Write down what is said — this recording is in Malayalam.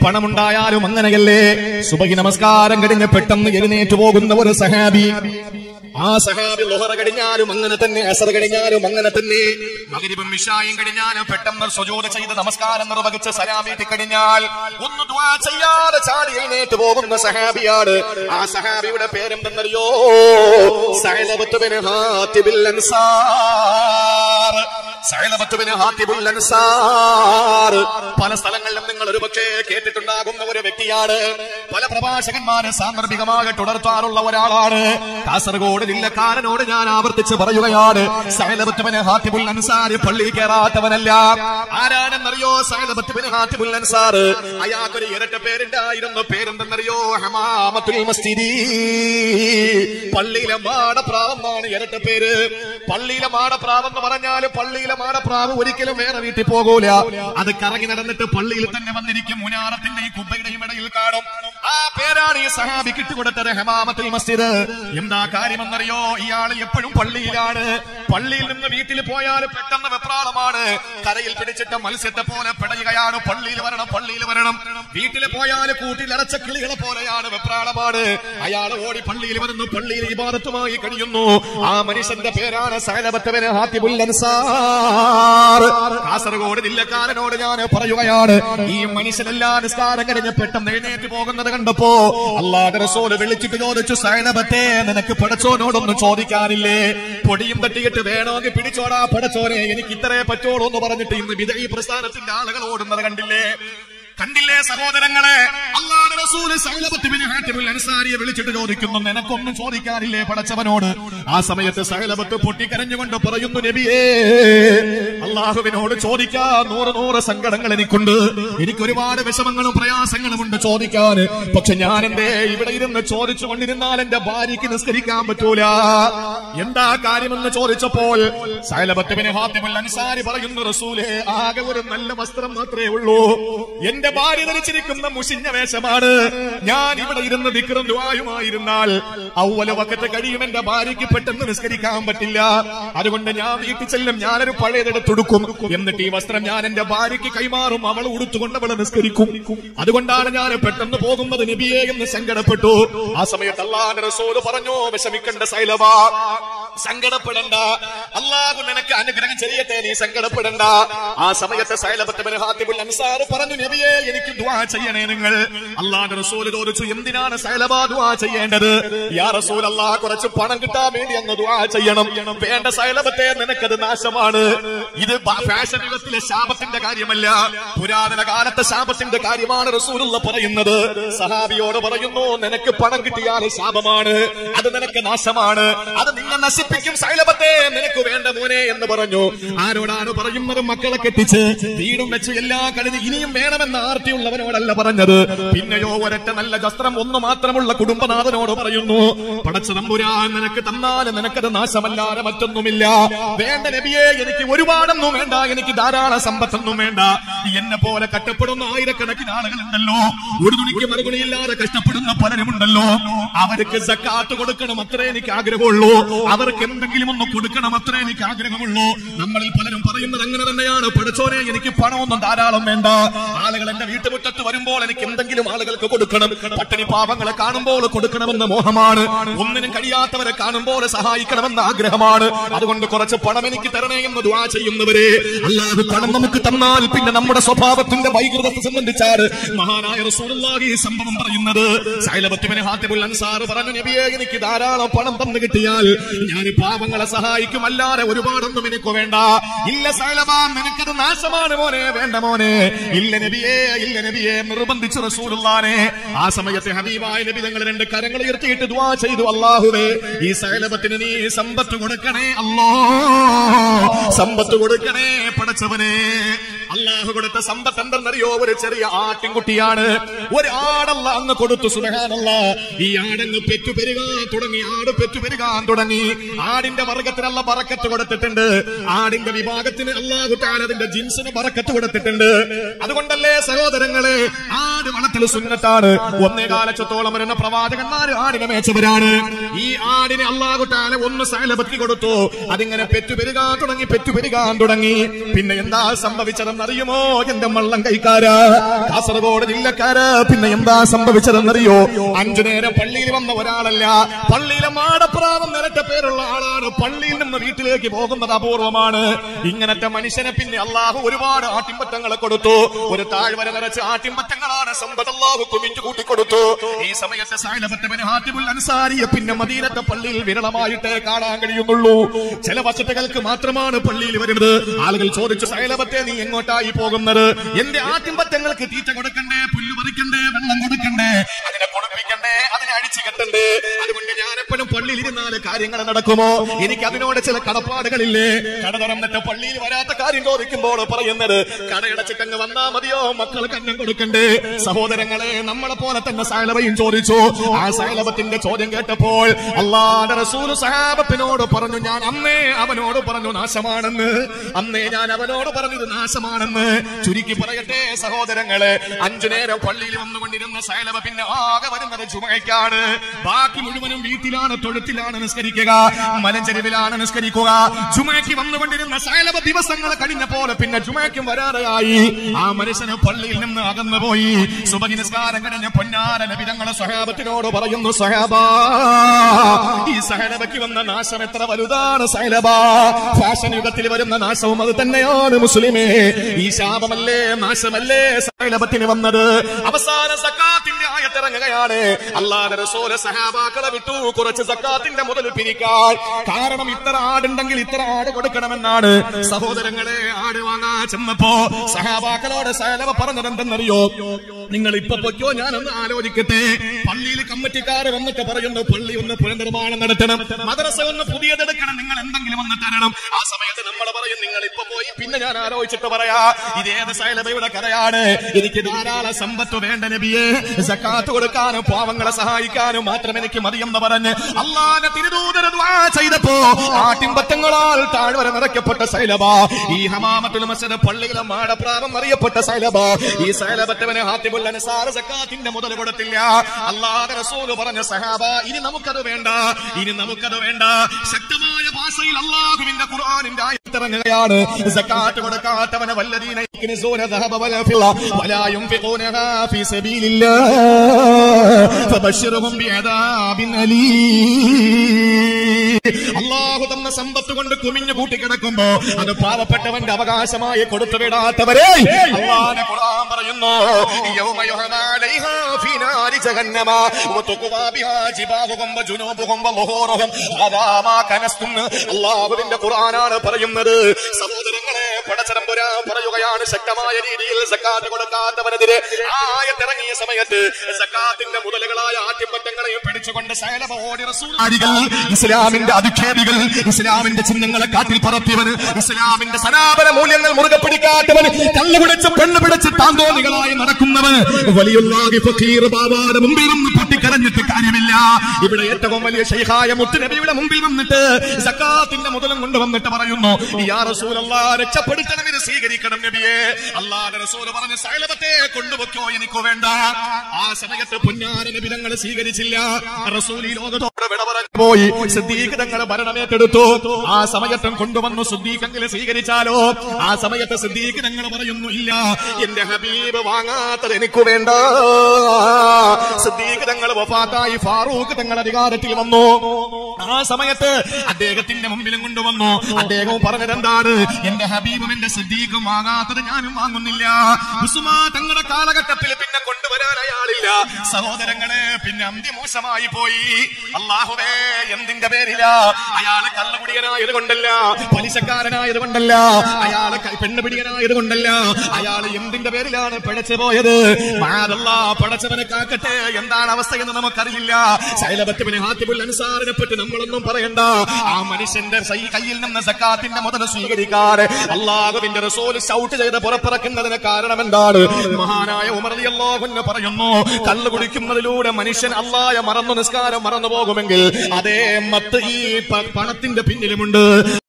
പണമുണ്ടായാലും അങ്ങനെയല്ലേ സുബഹി നമസ്കാരം കഴിഞ്ഞ് പെട്ടെന്ന് എഴുന്നേറ്റ് പോകുന്ന ഒരു സഹാബി ആ സഹാബി ലോഹറ കഴിഞ്ഞാലും അങ്ങനെ തന്നെ അസർ കഴിഞ്ഞാലും അങ്ങനെ തന്നെ മകരിബും മിഷായും കഴിഞ്ഞാലും പെട്ടെന്ന് സുജൂദ് ചെയ്ത് നമസ്കാരം നിർവഹിച്ച് സലാമീട്ടി കഴിഞ്ഞാൽ ഒന്ന് ദുആ ചെയ്യാതെ ചാടി എഴുന്നേറ്റ് പോകുന്ന സഹാബിയാണ് ആ സഹാബിയുടെ പേരെന്തെന്നറിയോ സഅലബത്ത് ബിൻ ഹാത്തിബിൽ അൻസാർ സഅലബത്ത് ബിൻ ഹാത്തിബുൽ അൻസാർ പല സ്ഥലങ്ങളിലും നിങ്ങൾ ഒരു പക്ഷേ കേട്ടിട്ടുണ്ടാകുന്ന ഒരു വ്യക്തിയാണ് പല പ്രഭാഷകന്മാരെ സാന്ദർഭികമായി തുടർത്താറുള്ള ഒരാളാണ് കാസർഗോഡ് ജില്ലക്കാരനോട് ഞാൻ ആവർത്തിച്ച് പറയുകയാണ് സഅലബത്ത് ബിൻ ഹാത്തിബുൽ അൻസാർ പള്ളി കയറാത്തവനല്ല ആരാണെന്നറിയോ സഅലബത്ത് ബിൻ ഹാത്തിബുൽ അൻസാർ അയാൾക്കൊരു ഇരട്ട പേരുണ്ടായിരുന്നു പേരെന്തെന്നറിയോ ഹമാമത്തുൽ മസ്ജിദി പള്ളിയിലെ മാടപ്രാവെന്നാണ് ഇരട്ട പേര് പള്ളിയിലെ മാടപ്രാവ് എന്ന് പറഞ്ഞാൽ പള്ളിയിലെ മാടപ്രാവ് ഒരിക്കലും വേറെ വീട്ടിൽ പോകൂല അത് കറങ്ങി നടന്നിട്ട് പള്ളിയിൽ തന്നെ വന്നിരിക്കും മുനാറത്തിന്റെയും കുബ്ബയുടെയും ഇടയിൽ കാണും ആ പേരാണ് ഈ സഹാബി കിട്ടുകൊടുത്തത് ഹമാമത്തുൽ മസ്ജിദ് എന്താ കാര്യമെന്നറിയോ ഇയാൾ എപ്പോഴും പള്ളിയിലാണ് പള്ളിയിൽ നിന്ന് വീട്ടിൽ പോയാൽ പെട്ടെന്ന് വെപ്രാളമാണ് കരയിൽ പിടിച്ചിട്ട് മത്സ്യത്തെ പോലെ പിടയുകയാണ് പള്ളിയിൽ വരണം പള്ളിയിൽ വരണം വീട്ടിൽ പോയാൽ കൂട്ടിൽ അടച്ച കിളികളെ പോലെയാണ് വെപ്രാളമാണ് അയാൾ ഓടി പള്ളിയിൽ വരുന്നു പള്ളിയിൽ ഇബാദത്തുമായി കഴിയുന്നു ആ മനുഷ്യന്റെ പേരാണ് സൈലബത്തവന് ഹാത്തിബുൽ അൻസാർ കാസർഗോഡ് ജില്ലക്കാരനോട് ഞാൻ പറയുകയാണ് ഈ മനുഷ്യനെല്ലാ നിസ്കാരം കഴിഞ്ഞ് പെട്ടെന്ന് എഴുന്നേറ്റ് പോകുന്നത് കണ്ടപ്പോ അള്ളാഹ് റസൂല് വിളിച്ചിട്ട് ചോദിച്ചു സൈനബത്തെ നിനക്ക് പടച്ചോനോടൊന്നും ചോദിക്കാനില്ലേ പൊടിയും തട്ടിയിട്ട് വേണമെങ്കിൽ പിടിച്ചോടാ പടച്ചോനെ എനിക്ക് ഇത്രേ പറ്റോളൂ എന്ന് പറഞ്ഞിട്ട് ഇന്ന് വിജയ് പ്രസ്ഥാനത്തിന്റെ ആളുകൾ ഓടുന്നത് കണ്ടില്ലേ കണ്ടില്ലേ സഹോദരങ്ങളെ അള്ളാഹുവിന്റെ റസൂല് സഹലബത്ത് ബിൻ ഹാത്തിബുൽ അൻസാരിയെ വിളിച്ചിട്ട് ചോദിക്കുന്നു നിനക്കൊന്നും ചോദിക്കാനില്ലേ പടച്ചവനോട് ആ സമയത്ത് സഹലബത്ത് പൊട്ടിക്കരഞ്ഞുകൊണ്ട് പറയുന്നു നബിയേ അള്ളാഹുവിനോട് ചോദിക്കാൻ നൂറ് നൂറ് സങ്കടങ്ങൾ എനിക്കുണ്ട് എനിക്ക് ഒരുപാട് വിഷമങ്ങളും പ്രയാസങ്ങളും ഉണ്ട് ചോദിക്കാൻ പക്ഷെ ഞാൻ എന്തേ ഇവിടെ ഇരുന്ന് ചോദിച്ചു കൊണ്ടിരുന്നാൽ എന്റെ ഭാര്യയ്ക്ക് നിസ്കരിക്കാൻ പറ്റൂല എന്താ കാര്യമെന്ന് ചോദിച്ചപ്പോൾ സഹലബത്ത് ബിൻ ഹാത്തിബുൽ അൻസാരി പറയുന്നു റസൂലേ ആകെ ഒരു നല്ല വസ്ത്രം മാത്രമേ ഉള്ളൂ എന്റെ ഭാര്യ ധരിച്ചിരിക്കുന്ന മുഷിഞ്ഞ വേഷമാണ് ഞാൻ ഇവിടെ ഇരുന്ന് ദിക്റും ദുആയുമായിരുന്നാൽ ഔവല വക്കത്ത് കഴിയും എന്റെ ഭാര്യയ്ക്ക് പെട്ടെന്ന് നിസ്കരിക്കാൻ പറ്റില്ല അതുകൊണ്ട് ഞാൻ വീട്ടിൽ ചെല്ലും ഞാനൊരു പഴയതെടുത്തൊടുക്കും എന്നിട്ട് ഈ വസ്ത്രം ഞാൻ എന്റെ ഭാര്യയ്ക്ക് കൈമാറും അവൾ ഉടുത്തുകൊണ്ട് അവളെ നിസ്കരിക്കും അതുകൊണ്ടാണ് ഞാൻ പെട്ടെന്ന് പോകുന്നത് നബിയെ എന്ന് സങ്കടപ്പെട്ടു ആ സമയത്ത് അള്ളാഹ് റസൂല് പറഞ്ഞു വിഷമിക്കണ്ട സൈലവ സങ്കടപ്പെടണ്ട അള്ളാഹു നിനക്ക് അനുഗ്രഹം ചെയ്യട്ടെ നീ സങ്കടപ്പെടണ്ട ആ സമയത്ത് സൈലബത്ത് ബിൻ ഹാത്തിബുൽ അൻസാർ പറഞ്ഞു നബിയെ എനിക്ക് ദുആ ചെയ്യണേ നിങ്ങൾ അള്ളാഹുന്റെ റസൂൽ ചോദിച്ചു എന്തിനാണ് സൈലബ ദുആ ചെയ്യേണ്ടത് യാ റസൂൽ അള്ളാഹ് കുറച്ച് പണം കിട്ടാൻ വേണ്ടി അങ്ങ് ദുആ ചെയ്യണം വേണ്ട സൈലബത്തെ നിനക്കത് നാശമാണ് ഇത് ബ- ഫാഷൻ യുഗത്തിലെ ശാപത്തിന്റെ കാര്യമല്ല പുരാതന കാലത്തെ ശാപത്തിന്റെ കാര്യമാണ് റസൂലുള്ള പറയുന്നത് സഹാബിയോട് പറയുന്നു നിനക്ക് പണം കിട്ടിയാൽ ശാപമാണ് അത് നിനക്ക് നാശമാണ് അത് നിന്നെ നശിപ്പിക്കും സൈലബത്തെ നിനക്ക് വേണ്ട മോനെ എന്ന് പറഞ്ഞു ആരോടാണ് പറയുന്നത് മക്കളെ കെട്ടിച്ച് വീടും വെച്ച് എല്ലാ കഴിഞ്ഞ് ഇനിയും വേണമെന്ന ആർത്തിയുള്ളവനോടല്ല പറഞ്ഞത് പിന്നെയോ ഒരൊറ്റ നല്ല വസ്ത്രം ഒന്ന് മാത്രമുള്ള കുടുംബനാഥനോട് പറയുന്നു പടച്ച തമ്പുരാൻ നിനക്ക് തന്നാൽ നിനക്കത് നാശമല്ലാതെ മറ്റൊന്നുമില്ല വേണ്ട നബിയെ എനിക്ക് ഒരുപാടൊന്നും വേണ്ട എനിക്ക് ധാരാളം സമ്പത്തൊന്നും വേണ്ട എന്നെ പോലെ കഷ്ടപ്പെടുന്ന ആയിരക്കണക്കിന് ആളുകളുണ്ടല്ലോ ഒരു തുണിക്ക് മറുപടിയില്ലാതെ കഷ്ടപ്പെടുന്ന പലരുമുണ്ടല്ലോ അവർക്ക് സക്കാത്ത് കൊടുക്കണം അത്രേ എനിക്ക് ആഗ്രഹമുള്ളൂ അവർക്ക് എന്തെങ്കിലും ഒന്ന് കൊടുക്കണം അത്രേ എനിക്ക് ആഗ്രഹമുള്ളൂ നമ്മളിൽ പലരും പറയുന്നത് അങ്ങനെ തന്നെയാണ് പഠിച്ചോനെ എനിക്ക് പണമൊന്നും ധാരാളം വേണ്ട ആളുകൾ എന്റെ വീട്ടുമുറ്റത്ത് വരുമ്പോൾ എനിക്ക് എന്തെങ്കിലും ആളുകൾക്ക് കൊടുക്കണം പട്ടിണി പാപങ്ങളെ കാണുമ്പോൾ കൊടുക്കണമെന്ന് മോഹമാണ് ഒന്നിനും കഴിയാത്തവരെ കാണുമ്പോൾ സഹായിക്കണമെന്ന ആഗ്രഹമാണ് അതുകൊണ്ട് കുറച്ച് പണം എനിക്ക് തരണേ എന്ന് ദ്വാ ചെയ്യുന്നവരെ അല്ലാതെ പണം നമുക്ക് തന്നാൽ പിന്നെ നമ്മുടെ സ്വഭാവത്തിന്റെ വൈകൃതത്തെ സംബന്ധിച്ചാണ് മഹാനായ റസൂലുള്ളാഹി ഈ സംഭവം പറയുന്നത് സൈലബത്തുബിന് ഹാത്തിബുൽ അൻസാർ പറഞ്ഞു നബിയെ എനിക്ക് ധാരാളം പണം തന്നു കിട്ടിയാൽ ഞാൻ ഈ പാവങ്ങളെ സഹായിക്കും അല്ലാതെ ഒരുപാടൊന്നും എനിക്ക് വേണ്ട ഇല്ല സൈലബ നിനക്കത് നാശമാണ് മോനെ വേണ്ട മോനെ ഇല്ല നബിയെ ഇല്ല നബിയെ നിർബന്ധിച്ചു റസൂലുള്ളാനെ ആ സമയത്ത് ഹബീബായ നബി തങ്ങൾ രണ്ട് കരങ്ങൾ ഉയർത്തിയിട്ട് ദുആ ചെയ്തു അല്ലാഹുവേ ഈ സൈലബത്തിന് നീ സമ്പത്ത് കൊടുക്കണേ അല്ലോ സമ്പത്ത് കൊടുക്കണേ പടച്ചവനെ അള്ളാഹു കൊടുത്ത സമ്പത്ത് എന്തെന്നറിയോ ഒരു ചെറിയ ആട്ടിൻകുട്ടിയാണ് ഒരു ആടല്ല അങ്ങ് കൊടുത്തു സുബഹാനല്ല ഈ ആടങ്ങ് പെറ്റുപെരുകാൻ തുടങ്ങി ആട് പെറ്റുപെരുകാൻ തുടങ്ങി ആടിന്റെ വർഗത്തിനുള്ള ബറക്കത്ത് കൊടുത്തിട്ടുണ്ട് ആടിന്റെ വിഭാഗത്തിന് അള്ളാഹു താൻ അതിന്റെ ജിൻസിന് ബറക്കത്ത് കൊടുത്തിട്ടുണ്ട് അതുകൊണ്ടല്ലേ സഹോദരങ്ങളെ ആട് ആട് വളർത്തൽ സുന്നത്താണ് ഒന്നേ കാലച്ചത്തോളം വരുന്ന പ്രവാചകന്മാര് ആടിനെ മേച്ചവരാണ് ഈ ആടിനെ അള്ളാഹുട്ടാല ഒന്ന് സൈലബത്തി കൊടുത്തു അതിങ്ങനെ പെറ്റുപെരുകാൻ തുടങ്ങി പെറ്റുപെരുകാൻ തുടങ്ങി പിന്നെ എന്താ സംഭവിച്ചതെന്നറിയുമോ എന്റെ മള്ളം കൈക്കാര് കാസർഗോഡ് ജില്ലക്കാര് പിന്നെ എന്താ സംഭവിച്ചതെന്നറിയോ അഞ്ചു നേരം പള്ളിയിൽ വന്ന ഒരാളല്ല പള്ളിയിലെ മാടപ്രാവം നിരട്ട പേരുള്ള ആളാണ് പള്ളിയിൽ നിന്ന് വീട്ടിലേക്ക് പോകുന്നത് അപൂർവമാണ് ഇങ്ങനത്തെ മനുഷ്യനെ പിന്നെ അള്ളാഹു ഒരുപാട് ആട്ടിമ്പറ്റങ്ങളെ കൊടുത്തു ഒരു താഴ്വര നിറച്ച് ആട്ടിമ്പറ്റങ്ങളാണ് സമ്പത്ത് അള്ളാഹു കുമിഞ്ഞു കൂട്ടിക്കൊടുത്തു ഈ സമയത്ത് സായലപറ്റവന് ഹാറ്റിബുൽ അൻസാരിയെ പിന്നെ മദീനത്തെ പള്ളിയിൽ വിരളമായിട്ടേ കാണാൻ കഴിയുന്നുള്ളൂ ചില വശത്തുകൾക്ക് മാത്രമാണ് പള്ളിയിൽ വരുന്നത് ആളുകൾ ചോദിച്ചു സൈലപത്തെ നീ എങ്ങോട്ടായി പോകുന്നത് എന്റെ ആട്ടിമ്പറ്റങ്ങൾക്ക് തീറ്റ കൊടുക്കണ്ടേ പുല്ല് പറിക്കണ്ടേ വെള്ളം കൊടുക്കണ്ടേ അതിനെ കൊടുപ്പിക്കണ്ടേ അതിനെ അഴിച്ചു കെട്ടണ്ടേ അതുകൊണ്ട് ഞാൻ എപ്പോഴും പള്ളിയിൽ ഇരുന്നാല് കാര്യങ്ങൾ നടക്കുമോ എനിക്ക് അതിനോട് ചില കടപ്പാടുകളില്ലേ കട തുറന്നിട്ട് പള്ളിയിൽ വരാത്ത കാര്യം ചോദിക്കുമ്പോൾ പറയുന്നത് കടയടച്ചിട്ടങ്ങ് വന്നാ മതിയോ മക്കൾക്ക് അന്നം കൊടുക്കണ്ടേ സഹോദരങ്ങളെ നമ്മളെ പോലെ തന്നെ സൈലവയും ചോദിച്ചു ആ സൈലവത്തിന്റെ ചോദ്യം കേട്ടപ്പോൾ അള്ളാന്റെ റസൂല് സഹാബത്തിനോട് പറഞ്ഞു ഞാൻ അന്നേ അവനോട് പറഞ്ഞു നാശമാണെന്ന് അന്നേ ഞാൻ അവനോട് പറഞ്ഞത് നാശമാണെന്ന് ചുരുക്കി പറയട്ടെ സഹോദരങ്ങളെ അഞ്ചു നേരം പള്ളിയിൽ വന്നുകൊണ്ടിരുന്ന സൈലവ പിന്നെ ആകെ വരുന്നത് ചുമയ്ക്കാണ് ബാക്കി മുഴുവനും വീട്ടിലാണ് തൊഴുത്തിലാണ് നിസ്കരിക്കുക മലഞ്ചെരുവിലാണ് നിസ്കരിക്കുക ചുമയ്ക്ക് വന്നുകൊണ്ടിരുന്ന സൈലവ ദിവസങ്ങൾ കഴിഞ്ഞ പോലെ പിന്നെ ചുമയ്ക്കും വരാതെയായി ആ മനുഷ്യന് പള്ളിയിൽ നിന്ന് അകന്നു പോയി സുബഹി നിസ്കാരം കഴിഞ്ഞ പൊന്നാര നബിതങ്ങളെ സഹാബത്തിനോട് പറയുന്നു സഹാബ ഈ സഹനബയ്ക്ക് വന്ന നാശം എത്ര വലുതാണ് സൈലബ ഫാഷൻ യുഗത്തിൽ വരുന്ന നാശവും അത് തന്നെയാണ് മുസ്ലിമേ ഈ ശാപമല്ലേ നാശമല്ലേ സൈലബത്തിന് വന്നത് അവസാന സക്കാത്തിന്റെ ആയത്തിറങ്ങുകയാണ് അല്ലാതെ റസൂല് സഹാബാക്കളെ വിട്ടു കുറച്ച് സക്കാത്തിന്റെ മുതൽ പിരിക്കാൻ കാരണം ഇത്ര ആടുണ്ടെങ്കിൽ ഇത്ര ആട് കൊടുക്കണമെന്നാണ് സഹോദരങ്ങളെ ആട് വാങ്ങാൻ ചെന്നപ്പോ സഹാബാക്കളോട് സൈലബ പറഞ്ഞത് എന്തെന്നറിയോ നിങ്ങൾ ഇപ്പൊ പൊയ്ക്കോ ഞാനൊന്ന് ആലോചിക്കട്ടെ പള്ളിയിൽ കമ്മിറ്റിക്കാർ വന്നിട്ട് പറയുന്നു പള്ളി ഒന്ന് പുനർനിർമ്മാണം നടത്തണം മദ്രസ ഒന്ന് പുതിയതെടുക്കണം നിങ്ങൾ എന്തെങ്കിലും ഒന്ന് തരണം ആ സമയത്ത് നമ്മൾ പറയും നിങ്ങൾ ഇപ്പൊ പോയി പിന്നെ ഞാൻ ആലോചിച്ചിട്ട് പറയാ ഇതേത് സൈലബയുടെ കഥയാണ് എനിക്ക് ധാരാളം സമ്പത്ത് വേണ്ട നബിയെ സക്കാത്ത് കൊടുക്കാനും പാവങ്ങളെ സഹായിക്കാനും മാത്രം എനിക്ക് മതിയെന്ന് പറഞ്ഞ് അള്ളാന്റെ തിരുദൂതര ദ്വാ ചെയ്തപ്പോ ആട്ടിമ്പത്തങ്ങളാൽ താഴ്വര നിറയ്ക്കപ്പെട്ട സൈലബ ഈ ഹമാമത്തുൽ മസ്ജിദ് പള്ളിയിലെ മാടപ്രാവം അറിയപ്പെട്ട സൈലബ ഈ സൈലബത്തവന് ഹാത്തിബുൽ അൻസാർ സക്കാത്തിന്റെ മുതൽ കൊടുത്തില്ല അള്ളാഹ് റസൂല് പറഞ്ഞ സഹാബ ഇനി നമുക്കത് വേണ്ട ഇനി നമുക്കത് വേണ്ട ശക്തമായ ഭാഷയിൽ അള്ളാഹുവിന്റെ ഖുർആനിന്റെ ആയത്തിറങ്ങുകയാണ് സക്കാത്ത് കൊടുക്കാത്തവന് വല്ലദീന യക്നിസൂന ذهب والفضة ولا ينفقونها في سبيل الله فبشرهم بعذاب أليم അള്ളാഹു തന്ന സമ്പത്ത് കൊണ്ട് കുമിഞ്ഞു കൂട്ടിക്കിടക്കുമ്പോ അത് പാവപ്പെട്ടവന്റെ അവകാശമായി കൊടുത്തു വിടാത്തവരെ അള്ളാഹുവിന്റെ ഖുർആൻ പറയുന്നു യൗമ യുഹമാ അലൈഹാ ഫീ നാരി ജഹന്നമ വതുഖ്വാ ബിഹാ ജിബാഹുഹും വജുനൂബുഹും വളുഹൂറുഹും അദാ മാ കനസ്തും അള്ളാഹുവിന്റെ ഖുർആനാണ് പറയുന്നത് സഹോദരങ്ങളെ പടച്ചതമ്പുരാൻ പറയുകയാണ് ശക്തമായ രീതിയിൽ സക്കാത്ത് കൊടുക്കാത്തവനെതിരെ ആയത്തിറങ്ങിയ സമയത്ത് സക്കാത്തിന്റെ മുതലുകളായ ആദ്യപറ്റങ്ങളെയും പിടിച്ചുകൊണ്ട് സൈലഭ ഓടി റസൂലാരികൾ ഇസ്ലാമിന്റെ അധിക്ഷേപികൾ ഇസ്ലാമിന്റെ ചിഹ്നങ്ങളെ കാറ്റിൽ പറത്തിയവന് ഇസ്ലാമിന്റെ സനാതന മൂല്യങ്ങൾ മുറുകെ പിടിക്കാത്തവന് കല്ലുപിടിച്ച് പെണ്ണ് പിടിച്ച് താന്തോന്നികളായി നടക്കുന്നവന് വലിയുള്ളാഹി ഫക്കീർ ബാബായുടെ മുമ്പിൽ നിന്ന് പൊട്ടിക്കരഞ്ഞിട്ട് കാര്യമില്ല ഇവിടെ ഏറ്റവും വലിയ ഷെയ്ഖായ മുത്തുനബിയുടെ മുമ്പിൽ വന്നിട്ട് സക്കാത്തിന്റെ മുതലും കൊണ്ടുവന്നിട്ട് പറയുന്നു യാ റസൂലല്ലാ രക്ഷപ്പെടുത്തണം ഇത് സ്വീകരിക്കണം നബിയെ അല്ലാതെ റസൂൽ പറഞ്ഞ സൈലബത്തെ കൊണ്ടുവെക്കോ എനിക്ക് വേണ്ട ആ സമയത്ത് പൊന്നാര നബി തങ്ങൾ സ്വീകരിച്ചില്ല റസൂൽ ഈ ലോകത്തോട് വിട പറഞ്ഞു പോയി സിദ്ദീഖ് തങ്ങൾ ഭരണമേറ്റെടുത്തു ആ സമയത്തും കൊണ്ടുവന്നു സിദ്ദീഖെങ്കിലും സ്വീകരിച്ചാലോ ആ സമയത്ത് സിദ്ദീഖ് തങ്ങൾ പറയുന്നു ഇല്ല എന്റെ ഹബീബ് വാങ്ങാത്തത് എനിക്ക് വേണ്ട സിദ്ദീഖ് തങ്ങൾ വഫാത്തായി ഫാറൂഖ് തങ്ങൾ അധികാരത്തിൽ വന്നു ആ സമയത്ത് അദ്ദേഹത്തിന്റെ മുമ്പിലും കൊണ്ടുവന്നു അദ്ദേഹവും പറഞ്ഞത് എന്താണ് എന്റെ ഹബീബും എന്റെ സിദ്ദീഖും വാങ്ങാത്തത് ഞാനും വാങ്ങുന്നില്ല ഉസ്മാ തങ്ങളുടെ കാലഘട്ടത്തിൽ പിന്നെ കൊണ്ടുവരാൻ അയാളില്ല സഹോദരങ്ങളെ പിന്നെ അന്തിമോശമായി പോയി അള്ളാഹുവേ എന്തിന്റെ പേരില അയാള് കള്ളകുടിയനായത് കൊണ്ടല്ല പലിശക്കാരനായത് കൊണ്ടല്ല അയാള് ക- പെണ്ണുപിടിയനായത് കൊണ്ടല്ല അയാള് എന്തിന്റെ പേരിലാണ് പിഴച്ചു പോയത് മാതല്ല പടച്ചവനെ കാക്കട്ടെ എന്താണ് അവസ്ഥ എന്ന് നമുക്കറിയില്ല ശൈലബത്തുവിനെ ഹാത്തിബുൽ അൻസാറിനെ പറ്റി നമ്മളൊന്നും പറയണ്ട ആ മനുഷ്യന്റെ സൈ- കയ്യിൽ നിന്ന് സക്കാത്തിന്റെ മുതൽ സ്വീകരിക്കാറ് അള്ളാഹുവിന്റെ റസൂൽ ഷൗട്ട് ചെയ്ത് പുറപ്പിറക്കുന്നതിന് കാരണം എന്താണ് മഹാനായ ഉമർ അള്ളാഹുന്ന് പറയുന്നു കള്ളു കുടിക്കുന്നതിലൂടെ മനുഷ്യൻ അള്ളായ മറന്നു നിസ്കാരം മറന്നു പോകുമെങ്കിൽ അതേ മത്ത് ഈ പ- പണത്തിന്റെ പിന്നിലുമുണ്ട്